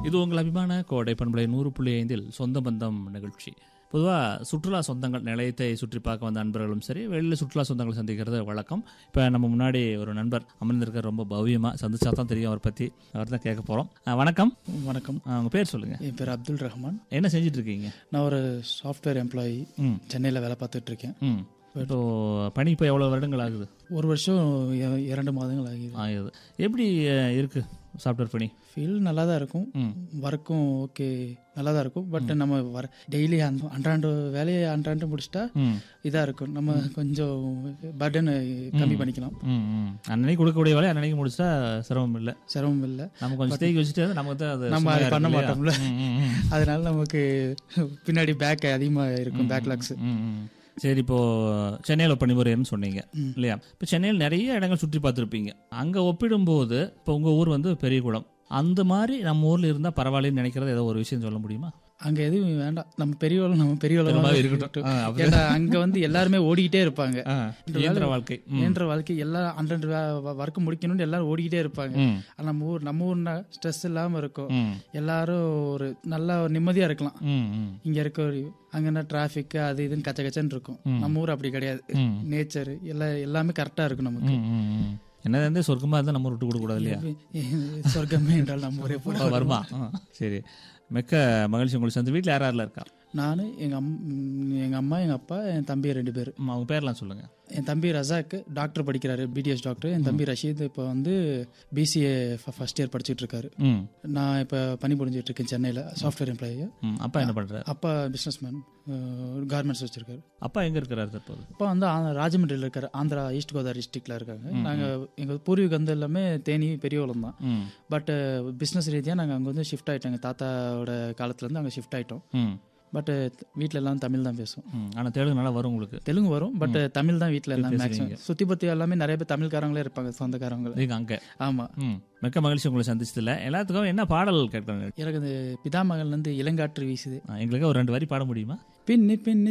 இது உங்கள் அபிமான கோடை பண்பலை நூறு புள்ளி ஐந்தில் சொந்த பந்தம் நிகழ்ச்சி பொதுவாக சுற்றுலா சொந்தங்கள் நிலையத்தை சுற்றி பார்க்க வந்த நண்பர்களும் சரி வெளியில் சுற்றுலா சொந்தங்கள் சந்திக்கிறது வழக்கம் இப்போ நம்ம முன்னாடி ஒரு நண்பர் அமர்ந்திருக்க ரொம்ப பவ்யமாக சந்திச்சா தான் தெரியும் அவரை பற்றி அவர் தான் கேட்க போகிறோம் வணக்கம் வணக்கம் உங்கள் பேர் சொல்லுங்கள் என் பேர் அப்துல் ரஹ்மான் என்ன செஞ்சுட்டு இருக்கீங்க நான் ஒரு சாஃப்ட்வேர் எம்ப்ளாயி ம் சென்னையில் வேலை பார்த்துட்டு இருக்கேன் ம் இப்போ பணி இப்போ எவ்வளோ வருடங்கள் ஆகுது ஒரு வருஷம் இ- இரண்டு மாதங்கள் ஆகிது ஆகுது எப்படி அஹ், இருக்கு சாஃப்ட்வேர் பணி ஃபீல் நல்லா தான் இருக்கும் ம் ஒர்க்கும் ஓகே நல்லா தான் இருக்கும் பட் நம்ம வர டெய்லி அந்த அன்றாண்டு வேலையை அன்றாண்டு முடிச்சிட்டா ம் இதாக இருக்கும் நம்ம கொஞ்சம் பர்டனை கம்மி பண்ணிக்கலாம் ம் ம் அன்னைக்கு கொடுக்கக்கூடிய வேலை அன்னைக்கு முடிச்சா சிரமம் இல்லை சிரமம் இல்லை நம்ம கொஞ்சம் ஸ்டேக் வச்சுட்டு நமக்கு தான் அது நம்ம சுமையா அதை பண்ண இருக்கு இல்லையா? மாட்டோம்ல ம், ம், ம். அதனால நமக்கு பின்னாடி பேக் அதிகமாக இருக்கும் பேக்லாக்ஸ் ம், ம். சரி இப்போ சென்னையில் பணிபுரியர்னு சொன்னீங்க இல்லையா இப்போ சென்னையில் நிறைய இடங்கள் சுற்றி பார்த்துருப்பீங்க அங்கே ஒப்பிடும்போது இப்போ உங்கள் ஊர் வந்து பெரியகுளம் அந்த மாதிரி நம்ம ஊரில் இருந்தால் பரவாயில்லன்னு நினைக்கிறது ஏதோ ஒரு விஷயம் சொல்ல முடியுமா அங்கே எதுவும் வேண்டாம் நம்ம பெரியவளும் நம்ம பெரும்பாலும் பெரியவளும் இருக்கட்டும். ஆ, அப்படி- ஏன்னா அங்கே வந்து எல்லாருமே ஓடிக்கிட்டே இருப்பாங்க ஆ, இயந்திர வாழ்க்கை ம், என்ற வாழ்க்கை எல்லாம் அன்றன்று ஒர்க் முடிக்கணும்னு எல்லாரும் ஓடிக்கிட்டே இருப்பாங்க ம், ஆனா நம்ம ஊர் நம்ம ஊர்னா ஸ்ட்ரெஸ் இல்லாம இருக்கும் ம், எல்லாரும் ஒரு நல்லா ஒரு நிம்மதியா இருக்கலாம் ம், ம், இங்க இருக்க ஒரு அங்கன்னா டிராபிக் அது இதுன்னு கச்ச கச்சன்னு இருக்கும் நம்ம ஊர் அப்படி கிடையாது ம். நேச்சர் எல்லாம் எல்லாமே கரெக்டா இருக்கும் நமக்கு ம், ம், ம். என்னதான் இருந்தால் சொர்க்கமாக இருந்தால் நம்ம விட்டு கொடுக்க கூடாது இல்லையா சொர்க்கமே என்றால் நம்ம ஊரே போல ஆ, வருமா ஆ, சரி மிக்க மகிழ்ச்சி உங்களுக்கு சேர்ந்து வீட்டில் யார் யாரெல்லாம் இருக்கா நானு எங்க அம் ம், எங்க அம்மா எங்க அப்பா என் தம்பி ரெண்டு பேர் அம்மா, அவங்க பேர்லாம் சொல்லுங்கள் என் தம்பி ரசாக் டாக்டர் படிக்கிறாரு பிடிஎஸ் டாக்டர் என் தம்பி ரஷீத் இப்போ வந்து பிசிஏ ஃபர்ஸ்ட் இயர் படிச்சுட்டு இருக்காரு ம் நான் இப்போ பணி புரிஞ்சிட்டு இருக்கேன் சென்னையில் சாஃப்ட்வேர் எம்ப்ளாயி ம் அப்பா என்ன பண்ணுறாரு அப்பா பிஸ்னஸ் மேன் கார்மெண்ட்ஸ் வச்சிருக்காரு அப்பா எங்கே இருக்கிறாரு தற்போது அப்பா வந்து ஆ- ராஜமன்றியில் இருக்காரு ஆந்திரா ஈஸ்ட் கோதாவரி டிஸ்ட்ரிக்ட்ல இருக்காங்க நாங்கள் எங்கள் பூர்வீகம் வந்து எல்லாமே தேனி பெரியவளம் தான் ம் பட் பிஸ்னஸ் ரீதியாக நாங்கள் அங்கே வந்து ஷிஃப்ட் ஆகிட்டோம் எங்கள் தாத்தாவோட காலத்துலேருந்து அங்கே ஷிஃப்ட் ஆகிட்டோம் ம் பட் வீட்டில் எல்லாம் தமிழ் தான் பேசுவோம் ம் ஆனால் தெலுங்கு நல்லா வரும் உங்களுக்கு தெலுங்கு வரும் பட் தமிழ் தான் வீட்டில் எல்லாம் மேக்ஸிமம் சுற்றி பற்றி எல்லாமே நிறைய பேர் தமிழ்காரங்களே இருப்பாங்க சொந்தக்காரங்களே நீங்கள் அங்கே ஆமாம் ம் மிக்க மகிழ்ச்சி உங்களை சந்திச்சதில்ல எல்லாத்துக்கும் என்ன பாடல் கேட்கறாங்க எனக்கு இந்த பிதாமகள்லேருந்து இளங்காற்று வீசுது எங்களுக்கு ஒரு ரெண்டு வரி பாட முடியுமா பின்னி பின்னி